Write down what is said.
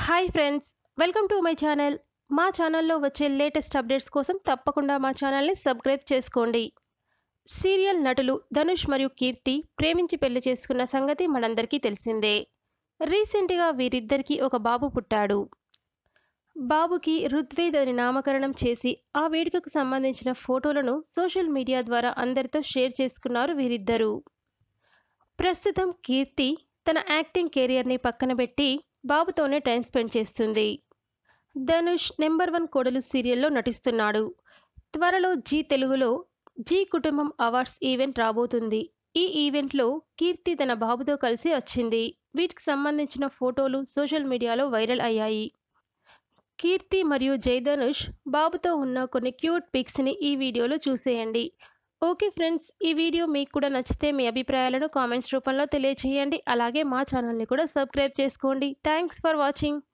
hi friends welcome to my channel మా ఛానల్లో వచ్చే లేటెస్ట్ అప్డేట్స్ కోసం తప్పకుండా మా ఛానల్ని సబ్స్క్రైబ్ చేసుకోండి సీరియల్ నటులు ధనుష్ మరియు కీర్తి ప్రేమించి పెళ్లి చేసుకున్న సంగతి మనందరికీ తెలిసిందే రీసెంట్గా వీరిద్దరికీ ఒక బాబు పుట్టాడు బాబుకి రుద్వేద్ అని నామకరణం చేసి ఆ వేడుకకు సంబంధించిన ఫోటోలను సోషల్ మీడియా ద్వారా అందరితో షేర్ చేసుకున్నారు వీరిద్దరూ ప్రస్తుతం కీర్తి తన యాక్టింగ్ కెరియర్ని పక్కన పెట్టి బాబుతోనే టైం స్పెండ్ చేస్తుంది ధనుష్ నెంబర్ వన్ కోడలు సీరియల్లో నటిస్తున్నాడు త్వరలో జీ తెలుగులో జీ కుటుంబం అవార్డ్స్ ఈవెంట్ రాబోతుంది ఈ ఈవెంట్లో కీర్తి తన బాబుతో కలిసి వచ్చింది వీటికి సంబంధించిన ఫోటోలు సోషల్ మీడియాలో వైరల్ అయ్యాయి కీర్తి మరియు జై ధనుష్ బాబుతో ఉన్న కొన్ని క్యూట్ పిక్స్ని ఈ వీడియోలో చూసేయండి ఓకే ఫ్రెండ్స్ ఈ వీడియో మీకు కూడా నచ్చితే మీ అభిప్రాయాలను కామెంట్స్ రూపంలో తెలియజేయండి అలాగే మా ఛానల్ని కూడా సబ్స్క్రైబ్ చేసుకోండి థ్యాంక్స్ ఫర్ వాచింగ్